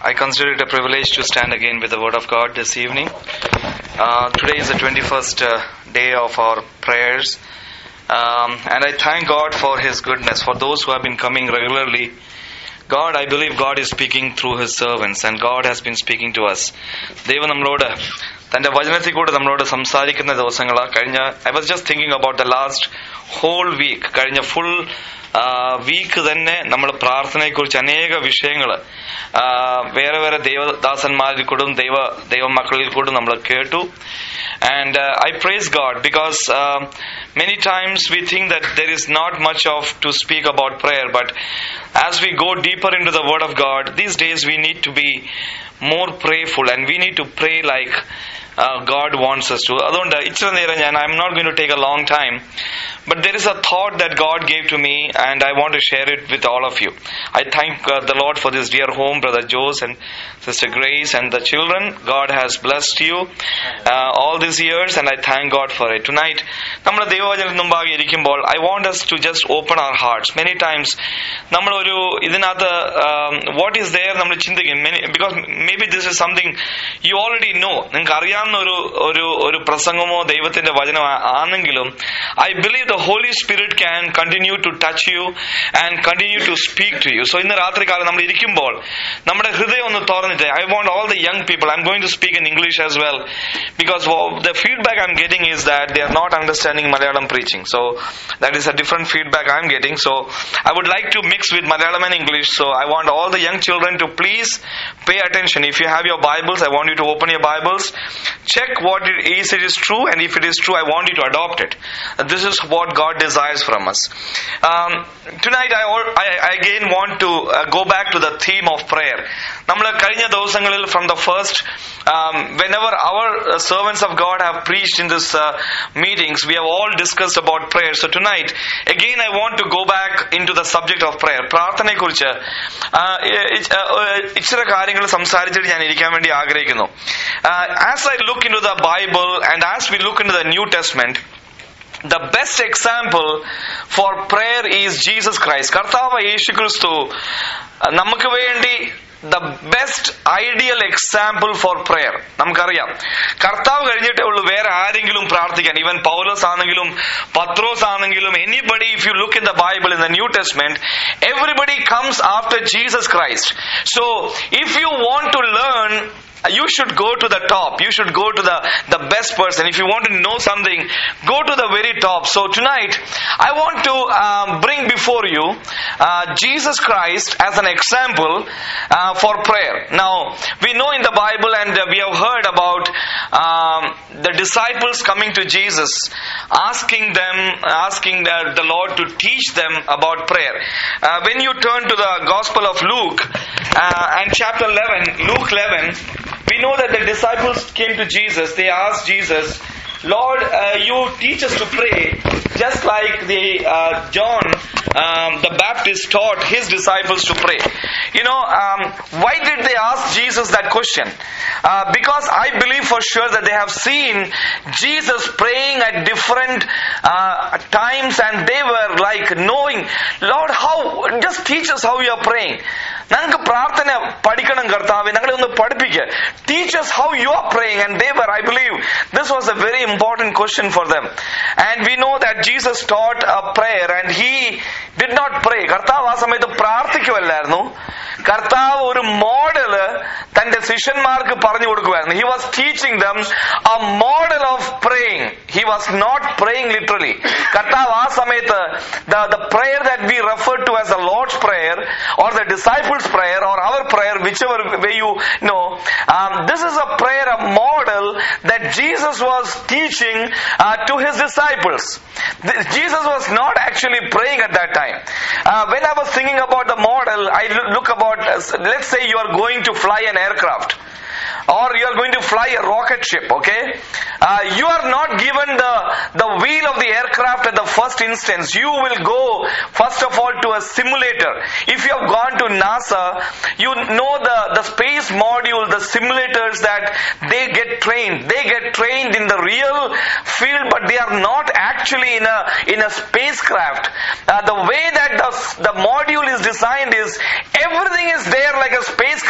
I consider it a privilege to stand again with the Word of God this evening. Uh, today is the 21st uh, day of our prayers, um, and I thank God for His goodness. For those who have been coming regularly, God, I believe God is speaking through His servants, and God has been speaking to us. ദൈവം നമ്മളോട് തന്റെ വചനത്തിൽ കൂടെ നമ്മളോട് സംസാരിക്കുന്ന ദിവസങ്ങളാ കഴിഞ്ഞ I was just thinking about the last whole week കഴിഞ്ഞ ഫുൾ വീക്ക് തന്നെ നമ്മൾ പ്രാർത്ഥനയെക്കുറിച്ച് അനേക വിഷയങ്ങൾ വേറെ വേറെ ദൈവദാസന്മാരിൽ കൂടും ദൈവ ദൈവമക്കളിൽ കൂടും നമ്മൾ കേട്ടു and uh, i praise god because uh, many times we think that there is not much of to speak about prayer but as we go deeper into the word of god these days we need to be more prayerful and we need to pray like uh, God wants us to. അതുകൊണ്ട് ഇച്ചിരി നേരം ഞാൻ I M not going to take a long time but there is a thought that God gave to me and I want to share it with all of you I thank the Lord for this dear home brother Jose and sister Grace and the children God has blessed you all these years and I thank God for it tonight നമ്മൾ ദൈവവചനത്തിന് മുമ്പാകെ ഇരിക്കുമ്പോൾ I want us to just open our hearts many times നമ്മൾ ഒരു ഇതിനകത്ത് what is there നമ്മൾ ചിന്തിക്കും because maybe this is something you already know നിങ്ങൾക്ക് അറിയാവുന്ന ഒരു ഒരു ഒരു പ്രസംഗമോ ദൈവത്തിന്റെ വചനം ആണെങ്കിലും I believe the holy Spirit can continue to touch you and continue to speak to you so ഇന്ന് രാത്രി കാലം നമ്മൾ ഇരിക്കുമ്പോൾ നമ്മുടെ ഹൃദയം ഒന്ന് തുറന്നിട്ട് I want all the young people I'm going to speak in English as well because the feedback I'm getting is that they are not understanding Malayalam preaching so that is a different feedback i am getting so i would like to mix with malayalam and english so i want all the young children to please pay attention if you have your bibles i want you to open your bibles check what it is it is true and if it is true i want you to adopt it this is what god desires from us um, tonight I, I, I again want to uh, go back to the theme of prayer നമ്മൾ കഴിഞ്ഞ ദിവസങ്ങളിൽ from the first whenever our servants of God have preached in this meetings we have all discussed about prayer so tonight again I want to go back into the subject of prayer പ്രാർത്ഥനയെക്കുറിച്ച് ഇച്ചിരി കാര്യങ്ങൾ സംസാരിച്ചിട്ട് ഞാൻ ഇരിക്കാൻ വേണ്ടി ആഗ്രഹിക്കുന്നു as I look into the Bible and as we look into the New Testament the best example for prayer is Jesus Christ. കർത്താവ് യേശു ക്രിസ്തു നമുക്ക് വേണ്ടി the best ideal example for prayer നമുക്കറിയാം കർത്താവ് കഴിഞ്ഞിട്ടേ ഉള്ളൂ വേറെ ആരെങ്കിലും പ്രാർത്ഥിക്കാൻ ഈവൻ പൗലോസ് ആണെങ്കിലും പത്രോസ് ആണെങ്കിലും anybody if you look in the Bible in the New Testament everybody comes after Jesus Christ so if you want to learn you should go to the top you should go to the the best person if you want to know something go to the very top so tonight i want to um, bring before you uh, jesus christ as an example uh, for prayer now we know in the bible and uh, we have heard about um, the disciples coming to jesus asking them asking the, the lord to teach them about prayer when you turn to the gospel of luke and chapter 11 luke 11 we know that the disciples came to Jesus. They asked Jesus, Lord, uh, you teach us to pray just like the uh, John um, the Baptist taught his disciples to pray. You know, um, why did they ask Jesus that question? Uh, because I believe for sure that they have seen Jesus praying at different times and they were like knowing, Lord, how, just teach us how you are praying. ഞങ്ങൾക്ക് പ്രാർത്ഥന പഠിക്കണം കർത്താവ് ഞങ്ങളെ ഒന്ന് പഠിപ്പിക്കുക teach us how you are praying and there I believe this was a very important question for them and we know that Jesus taught a prayer and he did not pray കർത്താവ് ആ സമയത്ത് പ്രാർത്ഥിക്കുമല്ലായിരുന്നു കർത്താവ് ഒരു മോഡല് തന്റെ ശിഷ്യന്മാർക്ക് പറഞ്ഞു കൊടുക്കുമായിരുന്നു he was teaching them a model of praying he was not praying literally കർത്താവ് ആ സമയത്ത് the prayer that we refer to as a Lord's prayer or the disciples prayer or our prayer, whichever way you know, um, this is a prayer, a model that Jesus was teaching uh, to his disciples. Jesus was not actually praying at that time. Uh, when I was thinking about the model, I look about, let's say you are going to fly an aircraft. or you are going to fly a rocket ship okay uh, you are not given the the wheel of the aircraft at the first instance you will go first of all to a simulator if you have gone to nasa you know the the space module the simulators that they get trained they get trained in the real field but they are not actually in a in a spacecraft uh, the way that the the module is designed is everything is there like a spacecraft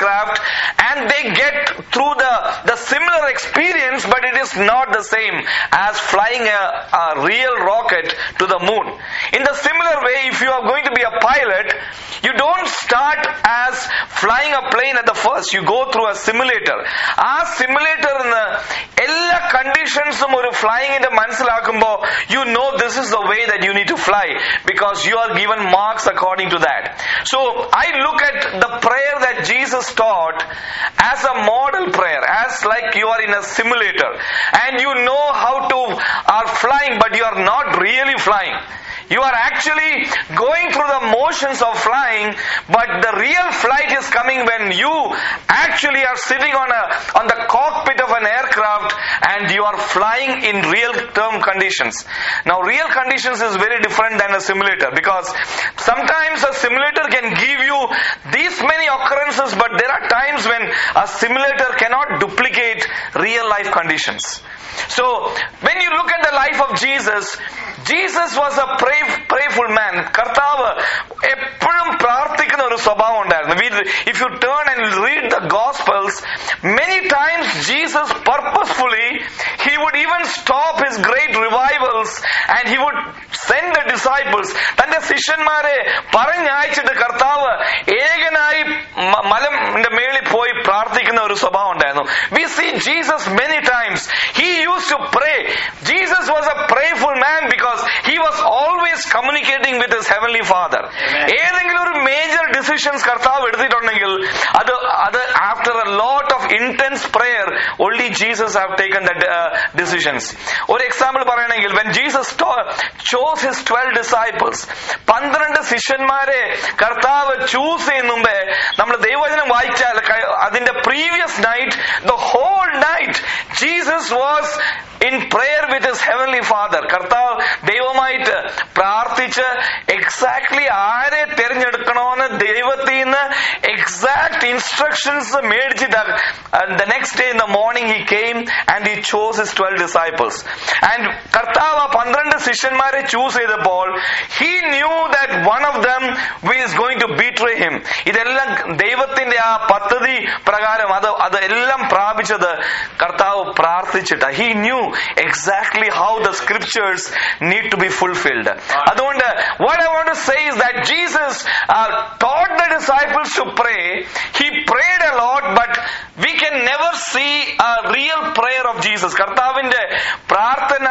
aircraft and they get through the, the similar experience but it is not the same as flying a, a real rocket to the moon. In the similar way, if you are going to be a pilot, you don't start as flying a plane at the first. You go through a simulator. ആ simulator എല്ലാ കണ്ടീഷൻസും ഒരു ഫ്ലൈയിങ്ങിന്റെ മനസ്സിലാക്കുമ്പോൾ you know this is the way that you need to fly because you are given marks according to that so I look at the prayer that Jesus taught as a model prayer as like you are in a simulator and you know how to are flying but you are not really flying you are actually going through the motions of flying but the real flight is coming when you actually are sitting on a on the cockpit of an aircraft and you are flying in real term conditions now real conditions is very different than a simulator because sometimes a simulator can give you these many occurrences but there are times when a simulator cannot duplicate real life conditions so when you look at the life of jesus jesus was a pray, prayerful man കർത്താവ് എപ്പോഴും പ്രാർത്ഥിക്കുന്ന ഒരു സ്വഭാവം ഉണ്ടായിരുന്നു if you turn and read the gospels many times Jesus purposefully he would even stop his great revivals and he would send the disciples തന്റെ ശിഷ്യന്മാരെ പറഞ്ഞയച്ചിട്ട് കർത്താവ് ഏകനായി മ- മലന്റെ മേളിൽ പോയി പ്രാർത്ഥിക്കുന്ന ഒരു സ്വഭാവം ഉണ്ടായിരുന്നു we see Jesus many times he use to pray Jesus was a prayerful man because he was always communicating with his heavenly father ഏതെങ്കിലും ഒരു മേജർ ഡിസിഷൻസ് കർത്താവ് എടുത്തിട്ടുണ്ടെങ്കിൽ അത് അത് after a lot of intense prayer only Jesus have taken the decisions ഒരു example പറയണമെങ്കിൽ when Jesus chose his twelve disciples പന്ത്രണ്ട് ശിഷ്യന്മാരെ കർത്താവ് ചൂസ് ചെയ്യുന്ന മുമ്പേ നമ്മൾ ദൈവവചനം വായിച്ചാൽ ക- അതിന്റെ previous night the whole night Jesus was in prayer with his heavenly father കർത്താവ് ദൈവമായിട്ട് പ്രാർത്ഥിച്ച് എക്സാക്ട്ലി ആരെ തിരഞ്ഞെടുക്കണോന്ന് ദൈവത്തിൽ നിന്ന് എക്സാക്ട് ഇൻസ്ട്രക്ഷൻസ് മേടിച്ചിട്ട് the next day in the morning he came and he chose his twelve disciples and കർത്താവ് ആ പന്ത്രണ്ട് ശിഷ്യന്മാരെ ചൂസ് ചെയ്തപ്പോൾ he knew that one of them is going to betray him ഇതെല്ലാം ദൈവത്തിന്റെ ആ പദ്ധതി പ്രകാരം അത് അത് എല്ലാം പ്രാപിച്ചത് കർത്താവ് പ്രാർത്ഥിച്ചിട്ട് he knew exactly how the scriptures need to be fulfilled അതുകൊണ്ട് what I want to say is that Jesus taught the disciples to pray he prayed a lot but we can never see a real prayer of jesus കർത്താവിന്റെ പ്രാർത്ഥന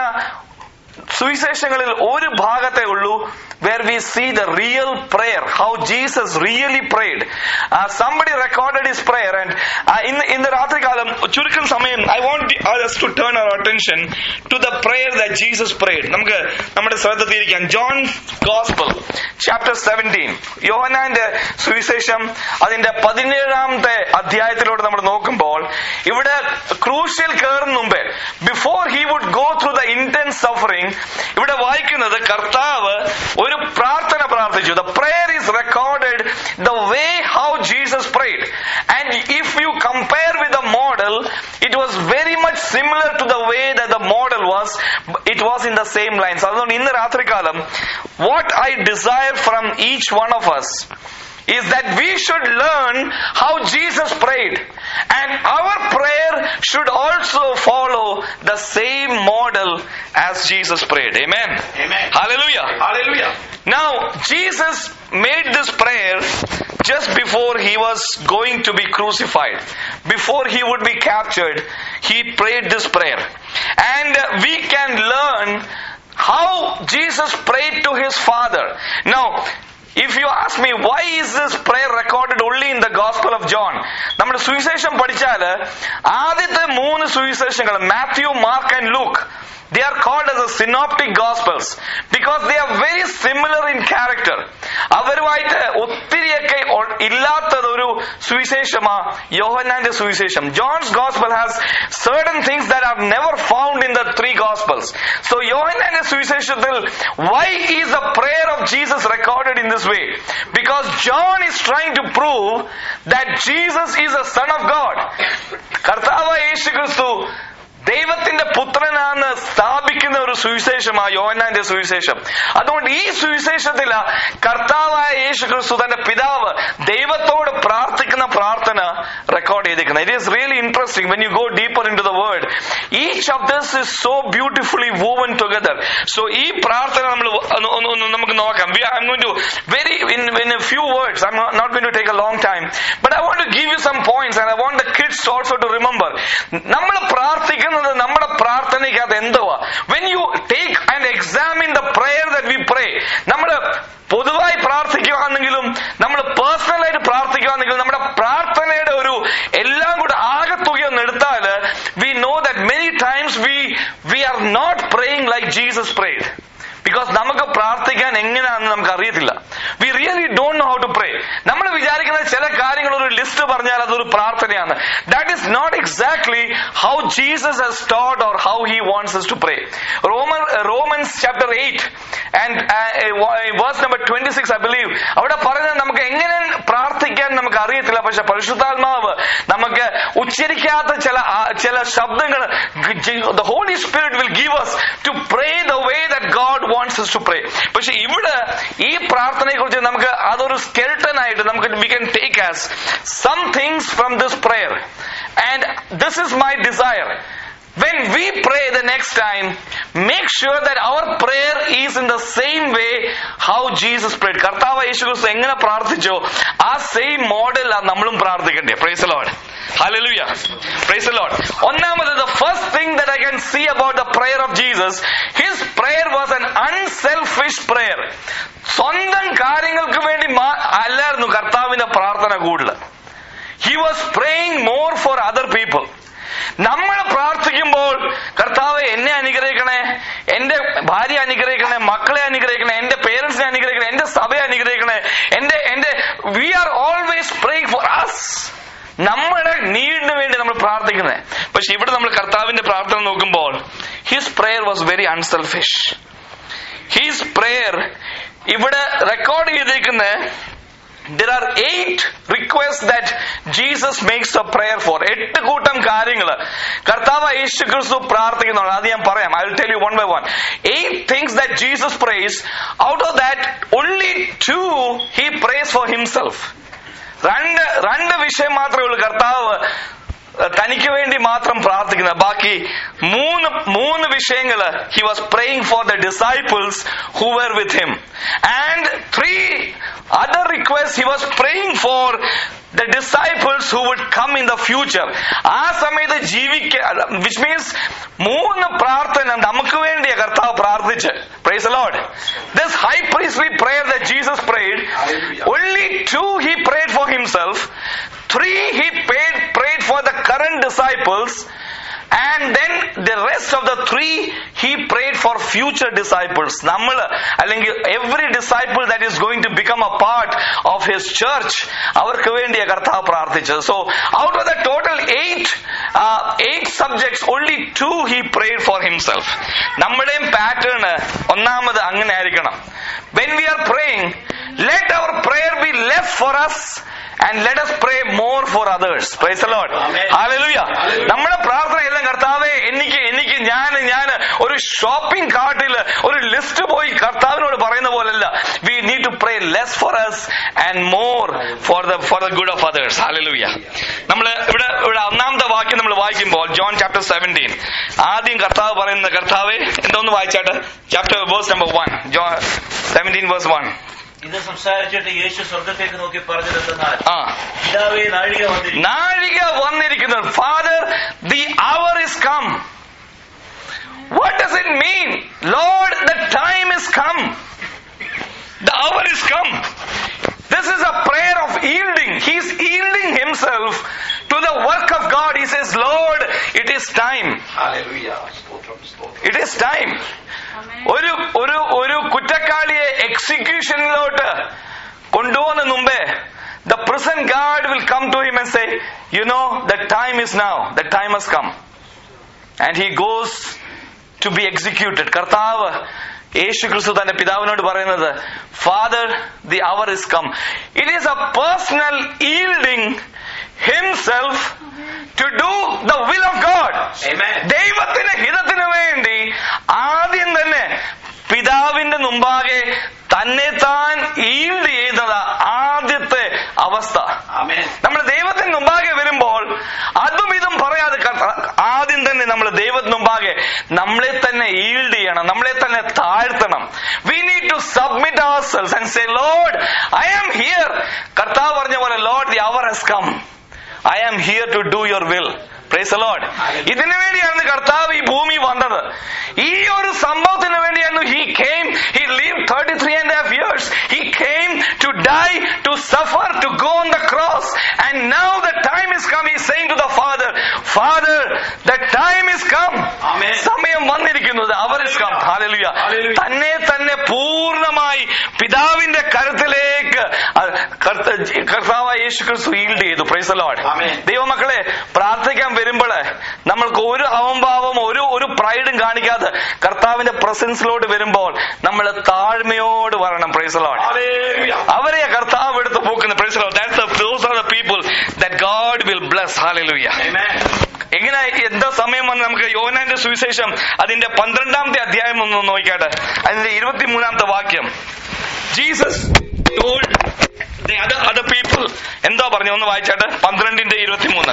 സുവിശേഷങ്ങളിൽ ഒരു ഭാഗത്തേ ഉള്ളൂ where we see the real prayer how jesus really prayed uh, somebody recorded his prayer and uh, in ഇന്ന് രാത്രികാലം ചുരുക്കം സമയം I want us to turn our attention to the prayer that jesus prayed നമുക്ക് നമ്മുടെ ശ്രദ്ധ തിരിക്കാൻ John gospel chapter seventeen യോഹനാന്റെ സുവിശേഷം അതിന്റെ പതിനേഴാമത്തെ അധ്യായത്തിലൂടെ നമ്മൾ നോക്കുമ്പോൾ ഇവിടെ ക്രൂഷ്യൽ കയറുന്ന മുമ്പേ before he would go through the intense suffering ഇവിടെ വായിക്കുന്നത് കർത്താവ് ഒരു പ്രാർത്ഥന പ്രാർത്ഥിച്ചു the prayer is recorded the way how Jesus prayed and if you compare with the model it was very much similar to the way the model was it was in the same lines അതുകൊണ്ട് ഇന്ന് രാത്രികാലം what I desire from each one of us is that we should learn how Jesus prayed. And our prayer should also follow the same model as Jesus prayed. Amen. Amen. Hallelujah. Hallelujah. Now, Jesus made this prayer just before he was going to be crucified. Before he would be captured, he prayed this prayer. And uh, we can learn how Jesus prayed to his Father. Now, if you ask me why is this prayer recorded only in the gospel of john നമ്മുടെ സുവിശേഷം പഠിച്ചാൽ ആദ്യത്തെ മൂന്ന് സുവിശേഷങ്ങൾ Matthew Mark and Luke they are called as the synoptic gospels because they are very similar in character അവരുമായിട്ട് ഒത്തിരിയൊക്കെ O- ഇല്ലാത്തത് ഒരു സുവിശേഷമാ യോഹന്നാന്റെ സുവിശേഷം John's gospel has certain things that are never found in the three gospels so യോഹന്നാന്റെ സുവിശേഷത്തിൽ why is the prayer of jesus recorded in this way because john is trying to prove that jesus is a son of god കർത്താവ് യേശു ക്രിസ്തു ദൈവത്തിന്റെ പുത്രനാന്ന് സ്ഥാപിക്കുന്ന ഒരു സുവിശേഷമാ യോഹന്നാന്റെ സുവിശേഷം അതുകൊണ്ട് ഈ സുവിശേഷത്തില കർത്താവായ യേശു ക്രിസ്തു തന്റെ പിതാവ് ദൈവത്തോട് പ്രാർത്ഥിക്കുന്ന പ്രാർത്ഥന ചെയ്തേക്കുന്നത് it is really interesting when you go deeper into the word each of this is so beautifully woven together so ഈ പ്രാർത്ഥന നമ്മൾ നമുക്ക് നോക്കാം I'm going to very in in a few words I M not going to take a long time but I want to give you some points and I want the kids also to remember നമ്മൾ പ്രാർത്ഥിക്കുന്നത് നമ്മുടെ പ്രാർത്ഥനയ്ക്കകത്ത് എന്തുവാ when you take and examine the prayer that we pray നമ്മൾ പൊതുവായി പ്രാർത്ഥിക്കുകയാണെങ്കിലും നമ്മൾ പേഴ്സണലായിട്ട് പ്രാർത്ഥിക്കുകയാണെങ്കിലും നമ്മുടെ പ്രാർത്ഥനയുടെ ഒരു എല്ലാം കൂടെ ആകത്തുക ഒന്ന് എടുത്താൽ we know that many times we we are not praying like Jesus prayed because നമുക്ക് പ്രാർത്ഥിക്കാൻ എങ്ങനെയാണെന്ന് നമുക്ക് അറിയത്തില്ല we really don't know how to pray നമ്മൾ വിചാരിക്കുന്ന ചില കാര്യങ്ങൾ ഒരു ലിസ്റ്റ് പറഞ്ഞാൽ അതൊരു പ്രാർത്ഥനയാണ് that is not exactly how Jesus has taught or how he wants us to pray Roman Romans chapter eight and verse number twenty six I believe അവിടെ പറയുന്നത് നമുക്ക് എങ്ങനെ പ്രാർത്ഥിക്കാൻ നമുക്ക് അറിയത്തില്ല പക്ഷെ പരിശുദ്ധാത്മാവ് നമുക്ക് ഉച്ചരിക്കാത്ത ചില ആ- ചില ശബ്ദങ്ങൾ the holy spirit will give us to pray the way that God wants us to pray പക്ഷെ ഇവിടെ ഈ പ്രാർത്ഥനയെ കുറിച്ച് നമുക്ക് അതൊരു സ്കെൽട്ടൻ ആയിട്ട് നമുക്ക് we can take as some things from this prayer and this is my desire When we pray the next time, make sure that our prayer is in the same way how Jesus prayed. കർത്താവ് യേശു ക്രിസ്തു എങ്ങനെ പ്രാർത്ഥിച്ചോ ആ same model നമ്മളും പ്രാർത്ഥിക്കണ്ടേ praise Lord hallelujah praise Lord ഒന്നാമത് the first thing that I can see about the prayer of Jesus his prayer was an unselfish prayer സ്വന്തം കാര്യങ്ങൾക്ക് വേണ്ടി മാ- അല്ലായിരുന്നു കർത്താവിന്റെ പ്രാർത്ഥന കൂടുതൽ he was praying more for other people നമ്മൾ പ്രാർത്ഥിക്കുമ്പോൾ കർത്താവ് എന്നെ അനുഗ്രഹിക്കണേ എന്റെ ഭാര്യ അനുഗ്രഹിക്കണേ മക്കളെ അനുഗ്രഹിക്കണേ എന്റെ പേരൻസിനെ അനുഗ്രഹിക്കണേ എന്റെ സഭയെ അനുഗ്രഹിക്കണേ എന്റെ എന്റെ we are always praying for us നമ്മുടെ നീടിന് വേണ്ടി നമ്മൾ പ്രാർത്ഥിക്കുന്നത് പക്ഷെ ഇവിടെ നമ്മൾ കർത്താവിന്റെ പ്രാർത്ഥന നോക്കുമ്പോൾ his prayer was very unselfish his prayer ഇവിടെ റെക്കോർഡ് ചെയ്തിരിക്കുന്ന there are eight requests that Jesus makes a prayer for എട്ട് കൂട്ടം കാര്യങ്ങൾ കർത്താവ് യേശു ക്രിസ്തു പ്രാർത്ഥിക്കുന്നുണ്ട് അത് ഞാൻ പറയാം I will tell you one by one eight things that Jesus prays out of that only two he prays for himself രണ്ട് രണ്ട് വിഷയം മാത്രമേ ഉള്ളൂ കർത്താവ് തനിക്ക് വേണ്ടി മാത്രം പ്രാർത്ഥിക്കുന്നത് ബാക്കി മൂന്ന് മൂന്ന് വിഷയങ്ങൾ he was praying for the disciples who were with him and three other request he was praying for the disciples who would come in the future ആ സമയത്ത് ജീവിക്ക വിച്ച് മീൻസ് മൂന്ന് പ്രാർത്ഥന നമുക്ക് വേണ്ടിയാ കർത്താവ് പ്രാർത്ഥിച്ച് praise Lord this high priestly prayer the Jesus prayed only two he prayed for himself three he paid, prayed for the current disciples and then the rest of the three he prayed for future disciples നമ്മൾ അല്ലെങ്കിൽ every disciple that is going to become a part of his church അവർക്ക് വേണ്ടിയാ കർത്താവ് പ്രാർത്ഥിച്ചത് so out of the total eight uh, eight subjects only two he prayed for himself നമ്മുടെയും pattern ഒന്നാമത് അങ്ങനെ ആയിരിക്കണം when we are praying let our prayer be less for us and let us pray more for others praise the lord Amen. hallelujah നമ്മുടെ പ്രാർത്ഥന എല്ലാം കർത്താവെ എനിക്ക് എനിക്ക് ഞാൻ ഞാൻ ഒരു ഷോപ്പിംഗ് കാർട്ടിൽ ഒരു ലിസ്റ്റ് പോയി കർത്താവിനോട് പറയുന്ന പോലല്ല we need to pray less for us and more for the for the good of others hallelujah നമ്മൾ ഇവിടെ ഇവിടെ ഒന്നാമത്തെ വാക്യം നമ്മൾ വായിക്കുമ്പോൾ ജോൺ ചാപ്റ്റർ സെവൻറ്റീൻ ആദ്യം കർത്താവ് പറയുന്ന കർത്താവെ എന്തോന്ന് വായിച്ചാട്ട് chapter verse number one John seventeen verse one ഇത് സംസാരിച്ചിട്ട് യേശു സ്വർഗത്തേക്ക് നോക്കി പറഞ്ഞതെന്നാൽ ആ പിതാവേ നാഴിക വന്നിരിക്കുന്നു നാഴിക വന്നിരിക്കുന്നത് father the hour is come what does it mean Lord the time is come the hour is come this is a prayer of yielding he is yielding himself to the work of God he says Lord it is time Hallelujah. സ്തോത്രം സ്തോത്രം it is time ഒരു ഒരു ഒരു കുറ്റക്കാളിയെ എക്സിക്യൂഷനിലോട്ട് കൊണ്ടുപോകുന്ന മുമ്പേ the prison guard will come to him and say you know the time is now the time has come and he goes to be executed കർത്താവ് യേശു ക്രിസ്തു തന്റെ പിതാവിനോട് പറയുന്നത് father the hour is come it is a personal yielding himself to do the will of God Amen. ദൈവത്തിന്റെ ഹിതത്തിന് വേണ്ടി ആദ്യം തന്നെ പിതാവിന്റെ മുമ്പാകെ തന്നെ താൻ ഈൽഡ് ചെയ്യുന്നത് ആദ്യത്തെ അവസ്ഥ Amen. നമ്മൾ ദൈവത്തിന് മുമ്പാകെ വരുമ്പോൾ ദൈവത്തിന് മുമ്പാകെ നമ്മളെ തന്നെ ഈൽഡ് ചെയ്യണം നമ്മളെ തന്നെ താഴ്ത്തണം we need to submit ourselves and say Lord I am here കർത്താവ് പറഞ്ഞ പോലെ Lord the hour has come I am here to do your will praise Lord ഇതിനു വേണ്ടിയാണ് കർത്താവ് ഈ ഭൂമി വന്നത് ഈ ഒരു സംഭവത്തിന് വേണ്ടിയായിരുന്നു he came he live thirty three and half years he came to die to suffer to go on the cross and now the time is come ഈ same to the father father the time is come Amen. സമയം വന്നിരിക്കുന്നത് hour is come hallelujah Hallelujah. തന്നെ തന്നെ പൂർണ്ണമായി പിതാവിന്റെ കരുത്തിലേക്ക് അത് കർത്ത- കർത്താവായ യേശു ക്രിസ്തു ഈൽഡ് ചെയ്തു പ്രൈസ് ലോഡ് Amen. ദൈവമക്കളെ പ്രാർത്ഥിക്കാൻ വരുമ്പോൾ നമ്മൾക്ക് ഒരു അഹംഭാവം ഒരു ഒരു പ്രൈഡും കാണിക്കാതെ കർത്താവിന്റെ പ്രസൻസിലോട്ട് വരുമ്പോൾ നമ്മൾ താഴ്മയോട് വരണം പ്രൈസ് ലോഡ് Hallelujah. അവരെ കർത്താവ് എടുത്ത് പോക്കുന്ന praise Lord that's those are the people that God will bless hallelujah Amen. എങ്ങനെ എന്താ സമയം വന്ന് നമുക്ക് യോനാന്റെ സുവിശേഷം അതിന്റെ പന്ത്രണ്ടാമത്തെ അധ്യായം ഒന്ന് നോക്കിയാട്ടെ അതിന്റെ ഇരുപത്തിമൂന്നാമത്തെ വാക്യം ജീസസ് ടോൾഡ് അതർ പീപ്പിൾ എന്താ പറഞ്ഞു ഒന്ന് വായിച്ചാട്ടെ പന്ത്രണ്ടിന്റെ ഇരുപത്തിമൂന്ന്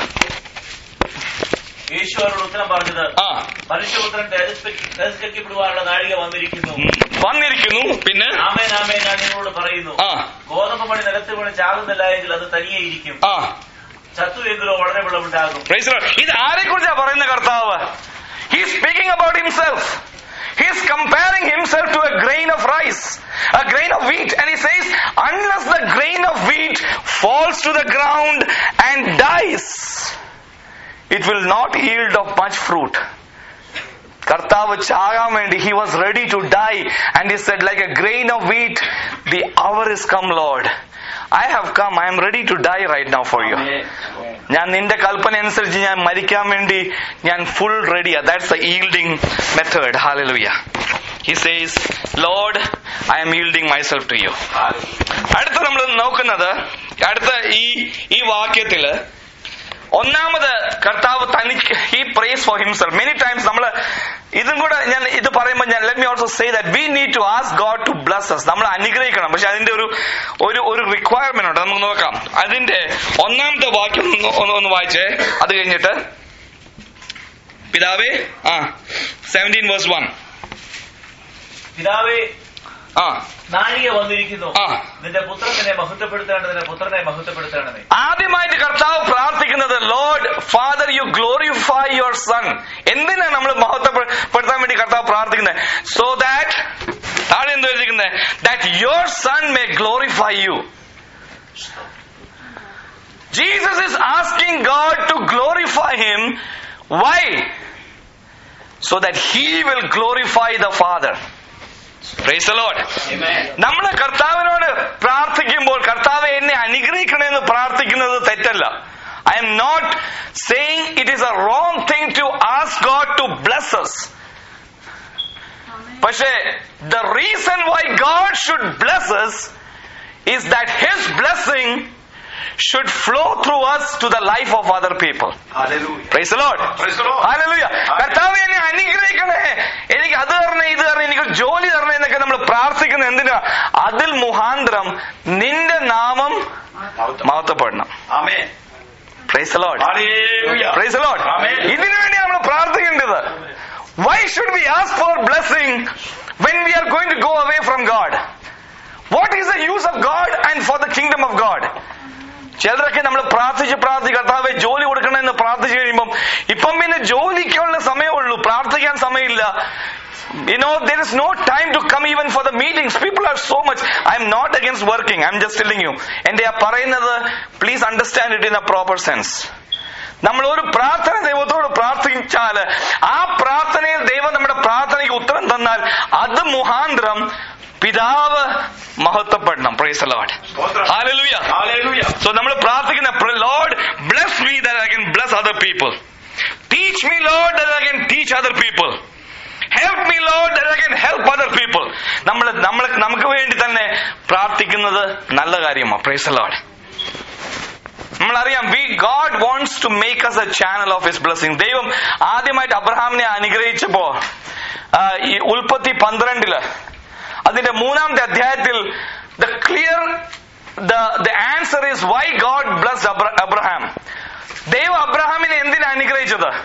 യേശു അവരോട് ഉത്തരം പറഞ്ഞത് ആ മനുഷ്യപുത്രൻ തിരസ്കരിക്കപ്പെടുവാനുള്ള നാഴിക വന്നിരിക്കുന്നു ഉം. വന്നിരിക്കുന്നു പിന്നെ ആമേൻ ആമേൻ ഞാൻ നിങ്ങളോട് പറയുന്നു ആ ഗോതമ്പ് മണി നിലത്ത് വീണ് ചാകുന്നില്ല എങ്കിൽ അത് തനിയെ ഇരിക്കും ആ ചത്തു എങ്കിലോ വളരെ വിളവുണ്ടാകും Praise the Lord. ഇത് ആരെ കുറിച്ചാ പറയുന്ന കർത്താവ് he speaking about himself He is comparing himself to a grain of rice, a grain of wheat, and he says, unless the grain of wheat falls to the ground and dies, it will not yield of much fruit. കർത്താവ് ചാകാൻ വേണ്ടി he was ready to die and he said like a grain of wheat the hour is come lord i have come i am ready to die right now for you ഞാൻ നിന്റെ കൽപ്പന അനുസരിച്ച് ഞാൻ മരിക്കാൻ വേണ്ടി ഞാൻ ഫുൾ റെഡിയാ that's the yielding method hallelujah he says Lord I am yielding myself to you അടുത്ത നമ്മൾ നോക്കുന്നത് അടുത്ത ഈ ഈ വാക്യത്തില് ഒന്നാമത് കർത്താവ് തനിക്ക് ഈ prays for himself many times നമ്മൾ ഇതും കൂടെ ഞാൻ ഇത് പറയുമ്പോൾ ഞാൻ let me also say that we need to ask God to bless us നമ്മൾ അനുഗ്രഹിക്കണം പക്ഷെ അതിന്റെ ഒരു ഒരു ഒരു റിക്വയർമെന്റ് ഉണ്ട് നമുക്ക് നോക്കാം അതിന്റെ ഒന്നാമത്തെ വാക്യം ഒന്ന് ഒന്ന് ഒന്ന് വായിച്ചേ അത് കഴിഞ്ഞിട്ട് പിതാവേ ആ സെവൻറ്റീൻ വേഴ്സ് വൺ പിതാവേ ആ നാഴിക വന്നിരിക്കുന്നു ആ. നിന്റെ പുത്രൻ നിന്നെ മഹത്വപ്പെടുത്തേണ്ടതിന് പുത്രനെ മഹത്വപ്പെടുത്തണമേ ആദ്യമായിട്ട് കർത്താവ് പ്രാർത്ഥിക്കുന്നത് Lord father you glorify your son എന്തിനാണ് നമ്മൾ മഹത്വപ്പെടുത്താൻ വേണ്ടി കർത്താവ് പ്രാർത്ഥിക്കുന്നത് സോ ദാറ്റ് താഴെ എന്ത് എഴുതിക്കുന്നത് that your son may glorify you Jesus is asking God to glorify him why so that he will glorify the father praise Lord Amen. നമ്മൾ കർത്താവിനോട് പ്രാർത്ഥിക്കുമ്പോൾ കർത്താവ് എന്നെ അനുഗ്രഹിക്കണമെന്ന് പ്രാർത്ഥിക്കുന്നത് തെറ്റല്ല I M not saying it is a wrong thing to ask God to bless us പക്ഷേ the reason why God should bless us is that his blessing should flow through us to the life of other people Hallelujah. Praise the Lord. Praise the Lord. Hallelujah. കർത്താവ് എന്നെ അനുഗ്രഹിക്കണേ എനിക്ക് അത് തരണേ ഇത് തരണേ എനിക്ക് ജോലി തരണേ എന്നൊക്കെ നമ്മൾ പ്രാർത്ഥിക്കുന്നത് എന്തിനാ അതിൽ മുഖാന്തരം നിന്റെ നാമം മഹത്വപ്പെടണം Amen. Praise Lord Hallelujah. Praise Lord Amen. ഇതിനു വേണ്ടി നമ്മൾ പ്രാർത്ഥിക്കേണ്ടത് why should we ask for blessing when we are going to go away from God what is the use of God and for the kingdom of God ചിലരൊക്കെ നമ്മൾ പ്രാർത്ഥിച്ച് പ്രാർത്ഥിച്ച് കർത്താവെ ജോലി കൊടുക്കണമെന്ന് പ്രാർത്ഥിച്ചു കഴിയുമ്പം ഇപ്പം പിന്നെ ജോലിക്കുള്ള സമയമുള്ളൂ പ്രാർത്ഥിക്കാൻ സമയമില്ല You know, there is no time to come even for the meetings. People are so much. I'm not against working. I'm just telling you. എന്റെ ആ പറയുന്നത് please understand it in a proper sense നമ്മൾ ഒരു പ്രാർത്ഥന ദൈവത്തോട് പ്രാർത്ഥിച്ചാൽ ആ പ്രാർത്ഥനയിൽ ദൈവം നമ്മുടെ പ്രാർത്ഥനയ്ക്ക് ഉത്തരം തന്നാൽ അത് മുഖാന്തരം പിതാവ് മഹത്വപ്പെടണം പ്രൈസ് ലോഡ് സ്തോത്രം. Hallelujah. Hallelujah. So നമ്മൾ പ്രാർത്ഥിക്കുന്ന Lord bless me that I can bless other people. Teach me Lord that I can teach other people. Help me Lord that I can help other people. നമ്മൾ നമ്മൾ നമുക്ക് വേണ്ടി തന്നെ പ്രാർത്ഥിക്കുന്നത് നല്ല കാര്യമാണ് പ്രൈസ് ലോഡ് നമ്മളറിയാം we God wants to make us a channel of his blessing ദൈവം ആദ്യമായിട്ട് അബ്രഹാമിനെ അനുഗ്രഹിച്ചപ്പോ ആ, ഈ ഉൽപ്പത്തി പന്ത്രണ്ടില് അതിന്റെ മൂന്നാമത്തെ അധ്യായത്തിൽ the clear the the answer is why God bless Abraham ദൈവം അബ്രഹാമിനെ എന്തിനാ അനുഗ്രഹിച്ചത്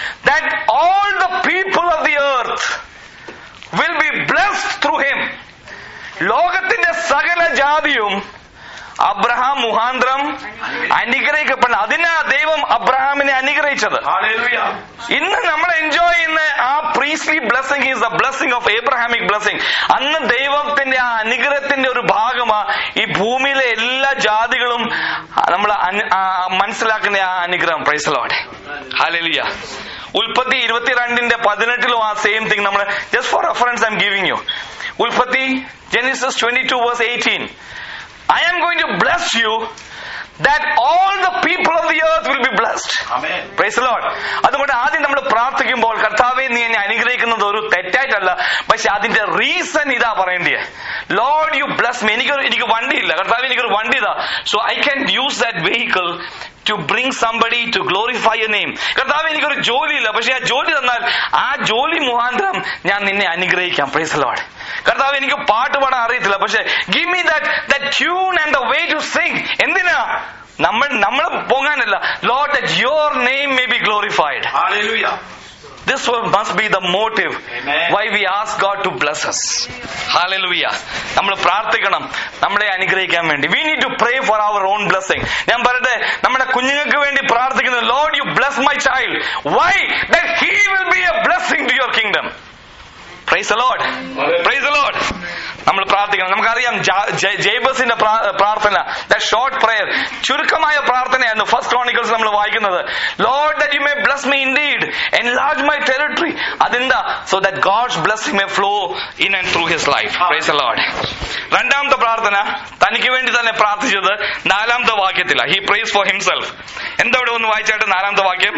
that all the people of the earth will be blessed through him. ലോകത്തിന്റെ സകല ജാതിയും അബ്രഹാം മുഖാന്തരം അനുഗ്രഹിക്കപ്പെടണം അതിനാ ദൈവം അബ്രഹാമിനെ അനുഗ്രഹിച്ചത് Hallelujah. ഇന്ന് നമ്മൾ എൻജോയ് ചെയ്യുന്ന ആ priestly blessing is the blessing of Abrahamic blessing അന്ന് ദൈവത്തിന്റെ ആ അനുഗ്രഹത്തിന്റെ ഒരു ഭാഗമാ ഈ ഭൂമിയിലെ എല്ലാ ജാതികളും നമ്മൾ മനസ്സിലാക്കുന്ന ആ അനുഗ്രഹം പ്രൈസലോടെ ഹാലലിയ ഉൽപ്പത്തി ഇരുപത്തിരണ്ടിന്റെ പതിനെട്ടിലും ആ സെയിം തിങ് നമ്മൾ just for reference I am giving you ഉൽപ്പത്തി Genesis twenty two verse eighteen I am going to bless you that all the people of the earth will be blessed. Amen. Praise Lord അതുകൊണ്ട് ആദ്യം നമ്മൾ പ്രാർത്ഥിക്കുമ്പോൾ കർത്താവെ നീ എന്നെ അനുഗ്രഹിക്കുന്നത് ഒരു തെറ്റായിട്ടല്ല പക്ഷെ അതിന്റെ റീസൺ ഇതാ പറയേണ്ടത് ലോഡ് യു ബ്ലസ് മീ എനിക്ക് എനിക്ക് വണ്ടിയില്ല കർത്താവ് എനിക്കൊരു വണ്ടി ഇതാ so I can use that vehicle to bring somebody to glorify a name കർത്താവ് എനിക്കൊരു ജോലിയില്ല പക്ഷെ ആ ജോലി തന്നാൽ ആ ജോലി മുഖാന്തരം ഞാൻ നിന്നെ അനുഗ്രഹിക്കാം പ്രൈസ് ലോഡ് കർത്താവ് എനിക്ക് പാട്ട് പാടാൻ അറിയത്തില്ല പക്ഷെ give me that that tune and the way to sing എന്തിനാ നമ്മൾ നമ്മൾ പോകാനല്ല Lord that your name may be glorified Hallelujah. This will- must be the motive Amen. why we ask God to bless us. Hallelujah. നമ്മൾ പ്രാർത്ഥിക്കണം നമ്മളെ അനുഗ്രഹിക്കാൻ വേണ്ടി we need to pray for our own blessing ഞാൻ പറയട്ടെ നമ്മുടെ കുഞ്ഞുങ്ങൾക്ക് വേണ്ടി പ്രാർത്ഥിക്കുന്നത് Lord you bless my child why that he will be a blessing to your kingdom praise Lord praise Lord നമ്മൾ പ്രാർത്ഥിക്കണം നമുക്കറിയാം ജാ- ജെ- ജേബസിന്റെ പ്രാ- പ്രാർത്ഥന ദ ഷോർട്ട് പ്രയർ ചുരുക്കമായ പ്രാർത്ഥനയായിരുന്നു ഫസ്റ്റ് ക്രോണിക്കൽസ് നമ്മൾ വായിക്കുന്നത് Lord that you may bless me indeed enlarge my territory അതെന്താ so that God's blessing may flow in and through his life praise Lord രണ്ടാമത്തെ പ്രാർത്ഥന തനിക്ക് വേണ്ടി തന്നെ പ്രാർത്ഥിച്ചത് നാലാമത്തെ വാക്യത്തില ഹി പ്രൈസ് ഫോർ ഹിംസെൽഫ് എന്താ ഇവിടെ ഒന്ന് വായിച്ചായിട്ട് നാലാമത്തെ വാക്യം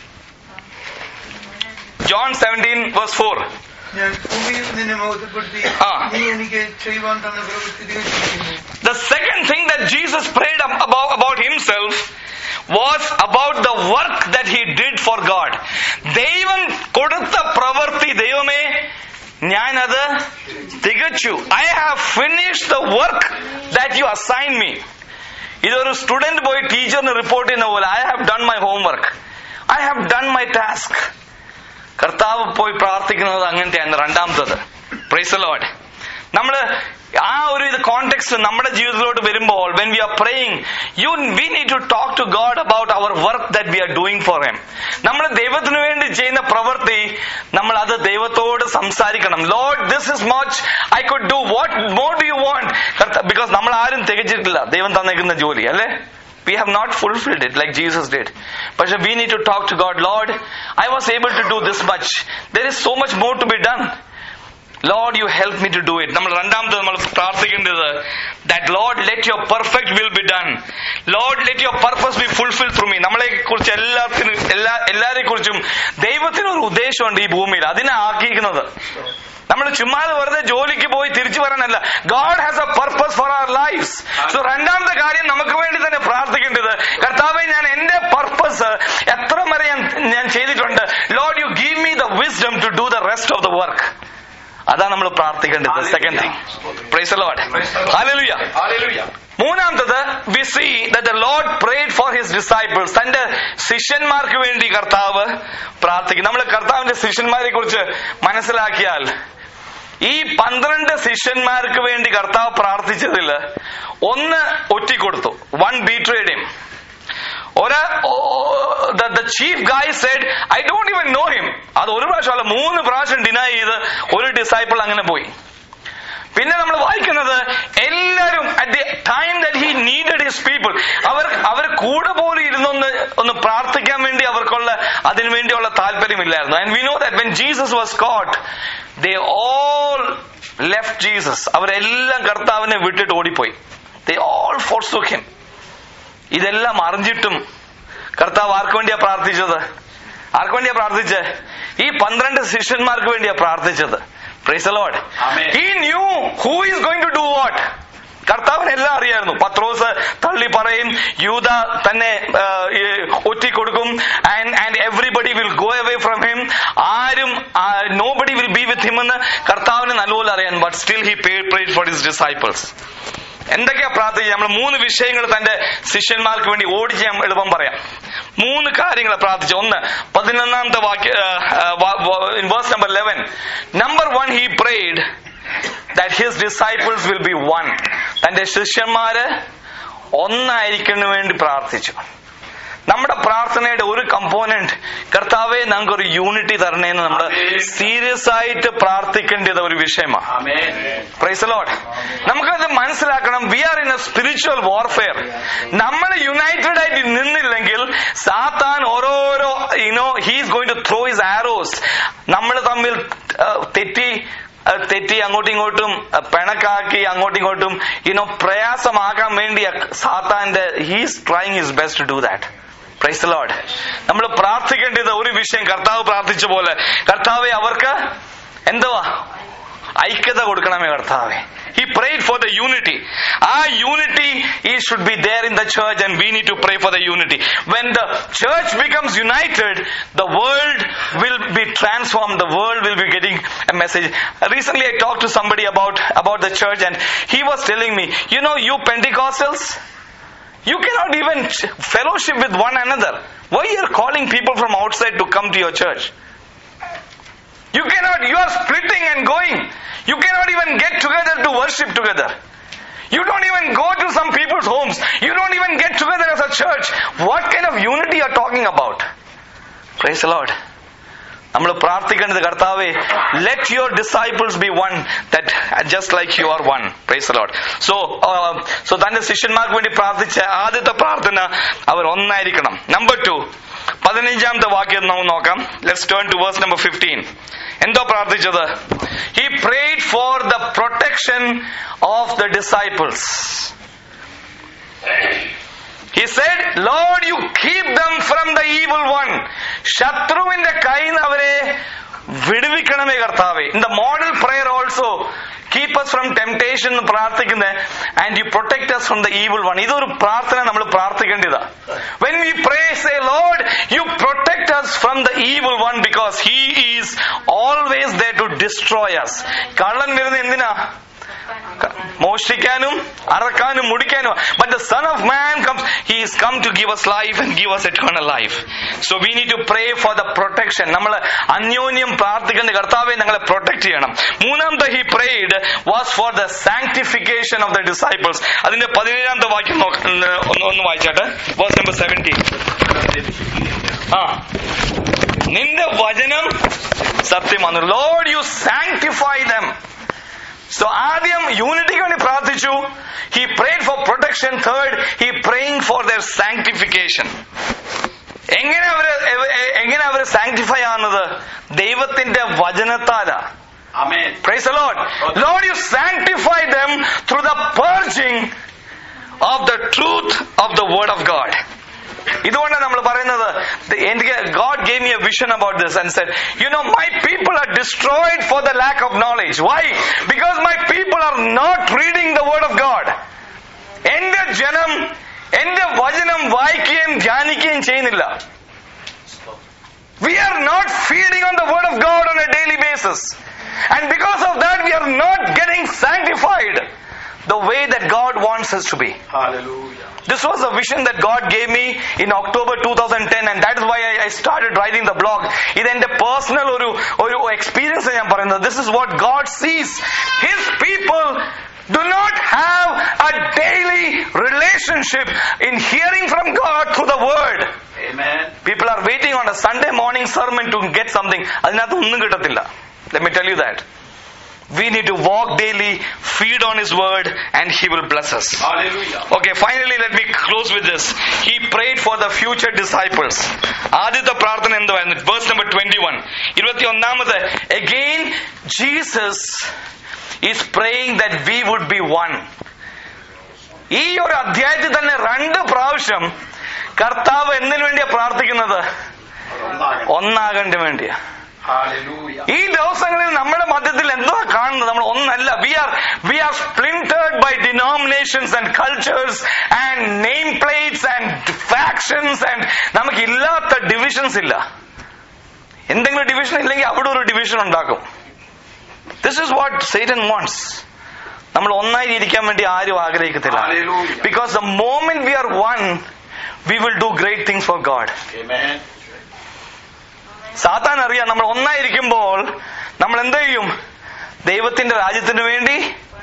ജോൺ സെവൻറ്റീൻ വേഴ്സ് ഫോർ ഞാൻ ഭൂമിയിൽ നിന്നെ മഹത്വപ്പെടുത്തി ആ. നീ എനിക്ക് ചെയ്യുവാൻ തന്ന പ്രവൃത്തി തികച്ചിരിക്കുന്നു The second thing that Jesus prayed ab- about, about himself was about the work that he did for God. ദൈവം കൊടുത്ത പ്രവൃത്തി ദൈവമേ ഞാനത് തികച്ചു I have finish the work that you assign me ഇതൊരു സ്റ്റുഡന്റ് പോയി ടീച്ചറിന് റിപ്പോർട്ട് ചെയ്യുന്ന പോലെ I have done my homework I have done my task കർത്താവ് പോയി പ്രാർത്ഥിക്കുന്നത് അങ്ങനത്തെയാണ് രണ്ടാമത്തത് പ്രൈസ് ലോഡ് നമ്മള് ആ ഒരു ഇത് കോണ്ടെക്സ്റ്റ് നമ്മുടെ ജീവിതത്തിലോട്ട് വരുമ്പോൾ when we are praying you we need to talk to God about our work that we are doing for him നമ്മൾ ദൈവത്തിന് വേണ്ടി ചെയ്യുന്ന പ്രവൃത്തി നമ്മൾ അത് ദൈവത്തോട് സംസാരിക്കണം Lord this is much I could do what more do you want because നമ്മൾ ആരും തികച്ചിട്ടില്ല ദൈവം തന്നേക്കുന്ന ജോലി അല്ലേ we have not fulfilled it like Jesus did. But we need to talk to God, Lord, I was able to do this much. There is so much more to be done. Lord you help me to do it നമ്മൾ രണ്ടാമത് നമ്മൾ പ്രാർത്ഥിക്കേണ്ടത് that Lord let your perfect will be done Lord let your purpose be fulfil through me നമ്മളെ കുറിച്ച് എല്ലാത്തിനും എല്ലാ എല്ലാരെ കുറിച്ചും ദൈവത്തിന് ഒരു ഉദ്ദേശമുണ്ട് ഈ ഭൂമിയിൽ അതിനെ ആക്കിയിരിക്കുന്നത് നമ്മൾ ചുമ്മാതെ വെറുതെ ജോലിക്ക് പോയി തിരിച്ചു വരാനല്ല God has a purpose for our life so രണ്ടാമത്തെ കാര്യം നമുക്ക് വേണ്ടി തന്നെ പ്രാർത്ഥിക്കേണ്ടത് കർത്താവെ ഞാൻ എന്റെ പർപ്പസ് എത്ര വരെ ഞാൻ ഞാൻ ചെയ്തിട്ടുണ്ട് Lord you give me the wisdom to do the rest of the work അതാ നമ്മൾ പ്രാർത്ഥിക്കേണ്ടത് second thing praise Lord hallelujah Hallelujah. മൂന്നാമത്തത് we see the Lord prayed for his disciples തന്റെ ശിഷ്യന്മാർക്ക് വേണ്ടി കർത്താവ് പ്രാർത്ഥിക്കും നമ്മൾ കർത്താവിന്റെ ശിഷ്യന്മാരെ കുറിച്ച് മനസ്സിലാക്കിയാൽ ഈ പന്ത്രണ്ട് ശിഷ്യന്മാർക്ക് വേണ്ടി കർത്താവ് പ്രാർത്ഥിച്ചതിൽ ഒന്ന് ഒറ്റിക്കൊടുത്തു വൺ ബീട്രേഡ് ഒരാ the chief guy said I don't even know him അത് ഒരു പ്രാവശ്യമല്ല മൂന്ന് പ്രാവശ്യം ഡിനൈ ചെയ്ത് ഒരു ഡിസൈപ്പിൾ അങ്ങനെ പോയി പിന്നെ നമ്മൾ വായിക്കുന്നത് എല്ലാവരും at the time that he needed his people അവർ അവർ കൂടെ പോലും ഇരുന്നൊന്ന് ഒന്ന് പ്രാർത്ഥിക്കാൻ വേണ്ടി അവർക്കുള്ള അതിനു വേണ്ടിയുള്ള താല്പര്യമില്ലായിരുന്നു and we know that when Jesus was caught they all left Jesus അവരെല്ലാം കർത്താവിനെ വിട്ടിട്ട് ഓടിപ്പോയി ദേ ഓൾ ഫോർസുക്ക് ഹിം ഇതെല്ലാം അറിഞ്ഞിട്ടും കർത്താവ് ആർക്ക് വേണ്ടിയാ പ്രാർത്ഥിച്ചത് ആർക്ക് വേണ്ടിയാ പ്രാർത്ഥിച്ചത് ഈ പന്ത്രണ്ട് ശിഷ്യന്മാർക്ക് വേണ്ടിയാ പ്രാർത്ഥിച്ചത് praise Lord Amen. He knew who is going to do what കർത്താവിന് എല്ലാം അറിയായിരുന്നു പത്രോസ് തള്ളി പറയും യൂത തന്നെ ഒറ്റിക്കൊടുക്കും and and everybody will go away from him ആരും nobody will be with him എന്ന് കർത്താവിന് നല്ലപോലെ അറിയാൻ but still he prayed for his disciples എന്തൊക്കെയാ പ്രാർത്ഥിക്കുക നമ്മൾ മൂന്ന് വിഷയങ്ങൾ തന്റെ ശിഷ്യന്മാർക്ക് വേണ്ടി ഓടിച്ച് ഞാൻ എളുപ്പം പറയാം മൂന്ന് കാര്യങ്ങൾ പ്രാർത്ഥിച്ചു ഒന്ന് പതിനൊന്നാമത്തെ വാക്യ verse number eleven number one he prayed that his disciples will be one തന്റെ ശിഷ്യന്മാര് ഒന്നായിരിക്കുന്നതിന് വേണ്ടി പ്രാർത്ഥിച്ചു നമ്മുടെ പ്രാർത്ഥനയുടെ ഒരു കമ്പോണന്റ് കർത്താവെ ഞങ്ങൾക്ക് ഒരു യൂണിറ്റി തരണേന്ന് നമ്മൾ സീരിയസ് ആയിട്ട് പ്രാർത്ഥിക്കേണ്ടത് ഒരു വിഷയമാണ് Amen. പ്രൈസ് ലോഡ് നമുക്കത് മനസ്സിലാക്കണം we are in a spiritual warfare നമ്മൾ യുണൈറ്റഡ് ആയിട്ട് നിന്നില്ലെങ്കിൽ സാത്താൻ ഓരോരോ you know he's going to throw his arrows നമ്മൾ തമ്മിൽ uh, തെറ്റി uh, തെറ്റി അങ്ങോട്ടും ഇങ്ങോട്ടും uh, പിണക്കാക്കി അങ്ങോട്ടും ഇങ്ങോട്ടും യുനോ പ്രയാസമാക്കാൻ വേണ്ടി സാത്താന്റെ he's trying his best to do that praise Lord നമ്മൾ പ്രാർത്ഥിക്കേണ്ടത് ഒരു വിഷയം കർത്താവ് പ്രാർത്ഥിച്ച പോലെ കർത്താവെ അവർക്ക് എന്തുവാ ഐക്യത കൊടുക്കണമേ കർത്താവെ he prayed for the unity ആ യൂണിറ്റി ഈ should be there in the church and we need to pray for the unity when the church becomes united the world will be transform the world will be getting a message recent I talk to somebody about about the church and he was telling me you know you Pentecostals You cannot even ch- fellowship with one another. Why you are calling people from outside to come to your church? You cannot, you are splitting and going. You cannot even get together to worship together. You don't even go to some people's homes. You don't even get together as a church. What kind of unity you are talking about? Praise the Lord. നമ്മൾ പ്രാർത്ഥിക്കേണ്ടത് കർത്താവേ let your disciples be one that just like you are one praise Lord so so തന്റെ ശിഷ്യന്മാർക്ക് വേണ്ടി പ്രാർത്ഥിച്ച ആദ്യത്തെ പ്രാർത്ഥന അവർ ഒന്നായിരിക്കണം number two പതിനഞ്ചാമത്തെ വാക്യം നമുക്ക് നോക്കാം let's turn to verse number fifteen എന്തോ പ്രാർത്ഥിച്ചത് he prayed for the protection of the disciples He said, Lord, you keep them from the evil one. ശത്രുവിന്റെ കയ്യിൽ നിന്ന് അവരെ വിടുവിക്കണമേ കർത്താവേ in the model prayer also keep us from temptation എന്ന് പ്രാർത്ഥിക്കുന്നത് and you protect us from the evil one ഇതൊരു പ്രാർത്ഥന നമ്മൾ പ്രാർത്ഥിക്കേണ്ടതാ when we pray say Lord you protect us from the evil one because he is always there to destroy us കള്ളൻ വരുന്നത് എന്തിനാ മോഷ്ടിക്കാനും അറക്കാനും മുടിക്കാനും but the son of man comes he is come to give us life and give us eternal life so we need to pray for the protection നമ്മൾ അന്യോന്യം പ്രാർത്ഥിക്കുന്ന കർത്താവെ ഞങ്ങളെ പ്രൊട്ടക്ട് ചെയ്യണം മൂന്നാമത്തെ he prayed was for the sanctification of the disciples അതിന്റെ പതിനേഴാമത്തെ വാക്യം നോക്ക- ഒന്ന് ഒന്ന് വായിച്ചാട്ടെ വേഴ്സ് നമ്പർ സെവൻറ്റീൻ ആ നിന്റെ വചനം സത്യമാണ് Lord you sanctify them so ആദ്യം യൂണിറ്റിക്ക് വേണ്ടി പ്രാർത്ഥിച്ചു he prayed for protection third he praying for their sanctification എങ്ങനെ അവര് എ- എ- എങ്ങനെ അവര് സാങ്ക്ടിഫൈ ആവുന്നത് ദൈവത്തിന്റെ വചനത്താലാ Amen. Praise the Lord. Lord, you sanctify them through the purging of the truth of the word of God. ഇതുകൊണ്ടാണ് നമ്മൾ പറയുന്നത് the- എനിക്ക് God gave me a vision about this and said, you know, my people are destroyed for the lack of knowledge. Why? Because my people are not reading the word of God. എന്റെ ജനം എന്റെ വചനം വായിക്കുകയും ധ്യാനിക്കുകയും ചെയ്യുന്നില്ല We are not feeding on the word of God on a daily basis. And because of that, we are not getting sanctified the way that God wants us to be. Hallelujah. This was a vision that God gave me in October 2010 and that is why I, I started writing the blog. ഇതെന്റെ personal ഒരു ഒരു experience ഞാൻ പറയുന്നത് this is what God sees his people do not have a daily relationship in hearing from God through the word. Amen. People are waiting on a Sunday morning sermon to get something. അതിനകത്ത് ഒന്നും കിട്ടത്തില്ല Let me tell you that. We need to walk daily, feed on His word, and He will bless us. Hallelujah. Okay, finally, let me close with this. He prayed for the future disciples. ആദ്യത്തെ പ്രാർത്ഥന എന്തുവായിരുന്നു verse number twenty one ഇരുപത്തി ഒന്നാമത് again Jesus is praying that we would be one ഈ ഒരു അധ്യായത്തിൽ തന്നെ രണ്ട് പ്രാവശ്യം കർത്താവ് എന്തിനു വേണ്ടിയാ പ്രാർത്ഥിക്കുന്നത് ഒന്നാകേണ്ട വേണ്ടിയാ Hallelujah. ഈ ദിവസങ്ങളിൽ നമ്മുടെ മധ്യത്തിൽ എന്തോ കാണുന്നത് നമ്മൾ ഒന്നല്ല we are we are splintered by denominations and cultures and name plates and factions and നമുക്ക് ഇല്ലാത്ത ഡിവിഷൻസ് ഇല്ല എന്തെങ്കിലും ഡിവിഷൻ ഇല്ലെങ്കിൽ അവിടെ ഒരു ഡിവിഷൻ ഉണ്ടാക്കും this is what Satan wants നമ്മൾ ഒന്നായി ഇരിക്കാൻ വേണ്ടി ആരും ആഗ്രഹിക്കത്തില്ല Hallelujah. Because the moment we are one we will do great things for God Amen. സാത്താൻ അറിയാം നമ്മൾ ഒന്നായിരിക്കുമ്പോൾ നമ്മൾ എന്ത് ചെയ്യും ദൈവത്തിന്റെ രാജ്യത്തിന് വേണ്ടി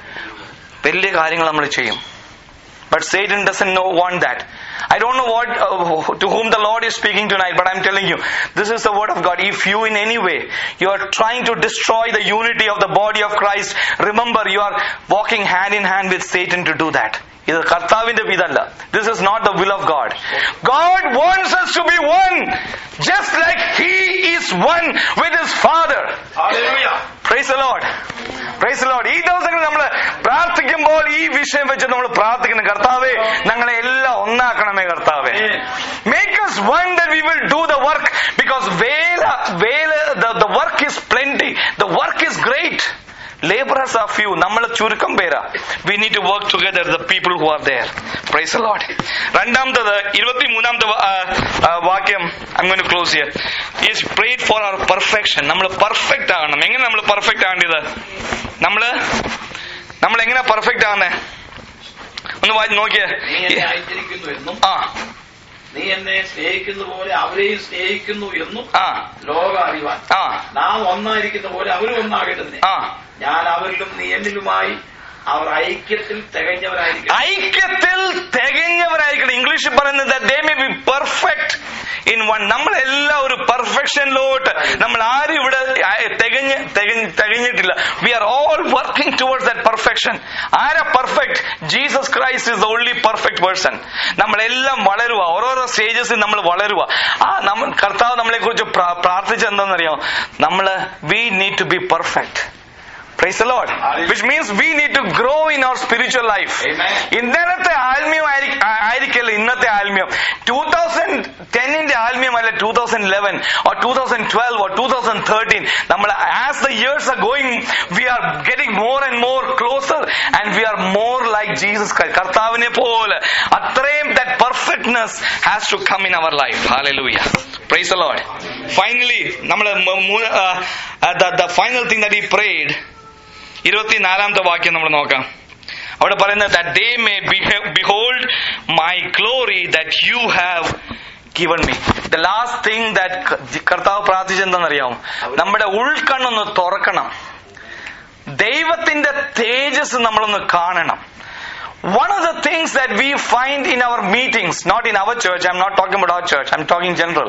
വലിയ കാര്യങ്ങൾ നമ്മൾ ചെയ്യും but Satan doesn't know want that. I don't know what uh, to whom the Lord is speaking tonight, but I'm telling you, this is the word of God. If you in any way you are trying to destroy the unity of the body of Christ, remember you are walking hand in hand with Satan to do that. ഇത് കർത്താവിന്റെ ഇതല്ല this is not the will of God God wants us to be one just like he is one with his father Hallelujah. Praise the Lord praise the Lord ഈ ദിവസങ്ങളിൽ നമ്മൾ പ്രാർത്ഥിക്കുമ്പോൾ ഈ വിഷയം വെച്ച് നമ്മൾ പ്രാർത്ഥിക്കുന്നു കർത്താവേ ഞങ്ങളെ എല്ലാം ഒന്നാക്കണമേ കർത്താവേ make us one that we will do the work because വേല വേല the, the work is plenty the work is great laborers are few നമ്മൾ ചുരുക്കം പേരാ we need to work together the people who are there praise the lord രണ്ടാമത്തത് ഇരുപത്തി മൂന്നാമത്തെ വാക്യം I'm going to close here is prayed for our perfection നമ്മൾ perfect ആകണം എങ്ങനെ നമ്മൾ പെർഫെക്റ്റ് ആകേണ്ടത് നമ്മള് നമ്മൾ എങ്ങനെ പെർഫെക്റ്റ് ആകുന്നേ ഒന്ന് വായിച്ച് നോക്കിയേ നീ എന്നെ അയച്ചിരിക്കുന്നു എന്നും ആ നീ എന്നെ സ്നേഹിക്കുന്ന പോലെ അവരെയും സ്നേഹിക്കുന്നു എന്നും ആ ലോകം അറിയുവാൻ ആ നാം ഒന്നായിരിക്കുന്ന പോലെ അവരും ഒന്നാകേണ്ടതിനെ ആ ഞാൻ അവരിലും നീ എന്നിലുമായി അവർ ഐക്യത്തിൽ തികഞ്ഞവരായിരിക്കും ഐക്യത്തിൽ തികഞ്ഞവരായിരിക്കണം ഇംഗ്ലീഷിൽ പറയുന്നത് they may be perfect in one നമ്മളെല്ലാം ഒരു പെർഫെക്ഷനിലോട്ട് നമ്മൾ ആരും ഇവിടെ ആ- തികഞ്ഞ് തികഞ്ഞ് തികഞ്ഞിട്ടില്ല we are all working towards that perfection ആരാ perfect Jesus Christ is the only perfect person നമ്മളെല്ലാം വളരുക ഓരോരോ സ്റ്റേജസിൽ നമ്മൾ വളരുക ആ നമ്മൾ കർത്താവ് നമ്മളെ കുറിച്ച് പ്രാർത്ഥിച്ചെന്താണെന്നറിയാമോ നമ്മള് we need to be perfect Praise the Lord. Hallelujah. Which means we need to grow in our spiritual life. Amen. ഇന്നലത്തെ ആത്മീയം ആയിരി- ആ- ആയിരിക്കില്ല ഇന്നത്തെ ആത്മീയം ടൂ തൗസൻഡ് ടെന്നിന്റെ ആത്മീയം അല്ല two thousand eleven or two thousand twelve or two thousand thirteen നമ്മൾ as the years are going we are getting more and more closer and we are more like Jesus കർത്താവിനെ പോലെ അത്രയും that perfectness has to come in our life hallelujah praise the Lord finally നമ്മൾ the final thing that he prayed ഇരുപത്തിനാലാമത്തെ വാക്യം നമ്മൾ നോക്കാം അവിടെ പറയുന്നത് that they may behold my glory that you have given me the last thing that കർത്താവ് പ്രാർത്ഥിച്ചെന്താണെന്നറിയാമോ നമ്മുടെ ഉൾക്കണ്ണൊന്ന് തുറക്കണം ദൈവത്തിന്റെ തേജസ് നമ്മളൊന്ന് കാണണം One of the things that we find in our meetings, not in our church, I'm not talking about our church, I'm talking general.